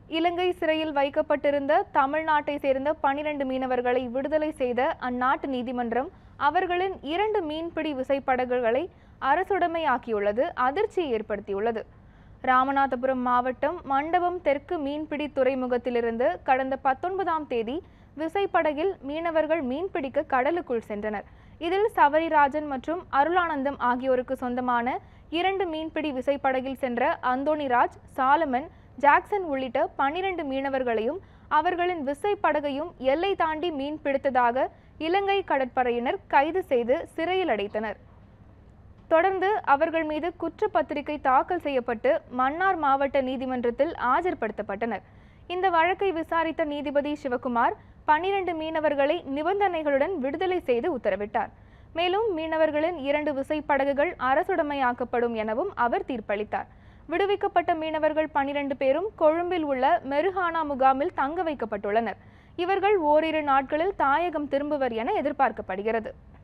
இலங்கை சிறையில் வைக்கப்பட்டிருந்த தமிழ்நாட்டை சேர்ந்த பனிரெண்டு மீனவர்களை விடுதலை செய்த அந்நாட்டு நீதிமன்றம் அவர்களின் இரண்டு மீன்பிடி விசைப்படகுகளை அரசுடைமையாக்கியுள்ளது அதிர்ச்சியை ஏற்படுத்தியுள்ளது ராமநாதபுரம் மாவட்டம் மண்டபம் தெற்கு மீன்பிடி துறைமுகத்திலிருந்து கடந்த பத்தொன்பதாம் தேதி விசைப்படகில் மீனவர்கள் மீன்பிடிக்க கடலுக்குள் சென்றனர் இதில் சபரிராஜன் மற்றும் அருளானந்தம் ஆகியோருக்கு சொந்தமான இரண்டு மீன்பிடி விசைப்படகில் சென்ற அந்தோணிராஜ் சாலமன் ஜாக்சன் உள்ளிட்ட பனிரெண்டு மீனவர்களையும் அவர்களின் விசைப்படகையும் எல்லை தாண்டி மீன் பிடித்ததாக இலங்கை கடற்படையினர் கைது செய்து சிறையில் அடைத்தனர் தொடர்ந்து அவர்கள் மீது குற்றப்பத்திரிகை தாக்கல் செய்யப்பட்டு மன்னார் மாவட்ட நீதிமன்றத்தில் ஆஜர்படுத்தப்பட்டனர் இந்த வழக்கை விசாரித்த நீதிபதி சிவகுமார் பன்னிரண்டு மீனவர்களை நிபந்தனைகளுடன் விடுதலை செய்து உத்தரவிட்டார் மேலும் மீனவர்களின் இரண்டு விசைப்படகுகள் அரசுடைமையாக்கப்படும் எனவும் அவர் தீர்ப்பளித்தார் விடுவிக்கப்பட்ட மீனவர்கள் பனிரெண்டு பேரும் கொழும்பில் உள்ள மெருஹானா முகாமில் தங்க வைக்கப்பட்டுள்ளனர் இவர்கள் ஓரிரு நாட்களில் தாயகம் திரும்புவர் என எதிர்பார்க்கப்படுகிறது